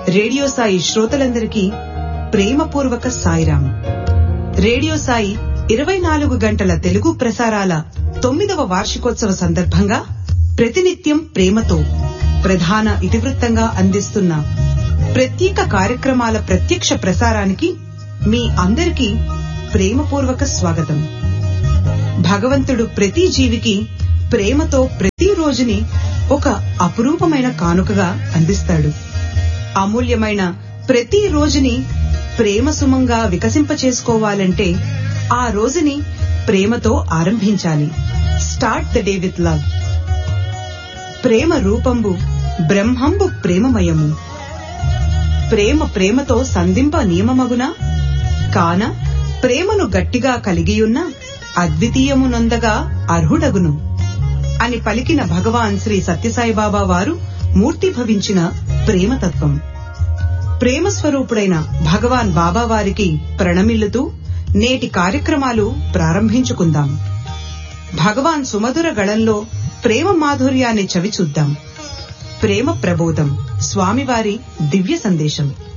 radio Sai శ్రోతలందరికీ ప్రేమపూర్వక Sairam radio Sai ఇరవై నాలుగు గంటల తెలుగు ప్రసారాల తొమ్మిదవ వార్షికోత్సవ సందర్భంగా ప్రతినిత్యం ప్రేమతో ప్రధాన ఇతివృత్తంగా అందిస్తున్న ప్రత్యేక కార్యక్రమాల ప్రత్యక్ష ప్రసారానికి మీ అందరికీ ప్రేమపూర్వక స్వాగతం భగవంతుడు ప్రతి జీవికి ప్రేమతో ప్రతి రోజుని ఒక అపురూపమైన కానుకగా అందిస్తాడు అమూల్యమైన ప్రతి రోజుని ప్రేమ సుమంగా వికసింప చేసుకోవాలంటే ఆ రోజుని ప్రేమతో ఆరంభించాలి start the day with love ప్రేమ రూపంబు బ్రహ్మంబు ప్రేమమయము ప్రేమ ప్రేమతో సంధింప నియమమగునా కాన ప్రేమను గట్టిగా కలిగియున్న అద్వితీయము నొందగా అర్హుడగును అని పలికిన భగవాన్ శ్రీ సత్యసాయిబాబా వారు మూర్తి భవించిన ప్రేమతత్వం ప్రేమ స్వరూపుడైన భగవాన్ బాబా వారికి ప్రణమిల్లుతూ నేటి కార్యక్రమాలు ప్రారంభించుకుందాం భగవాన్ సుమధుర గళంలో ప్రేమ మాధుర్యాన్ని చవిచూద్దాం ప్రేమ ప్రబోధం స్వామివారి దివ్య సందేశం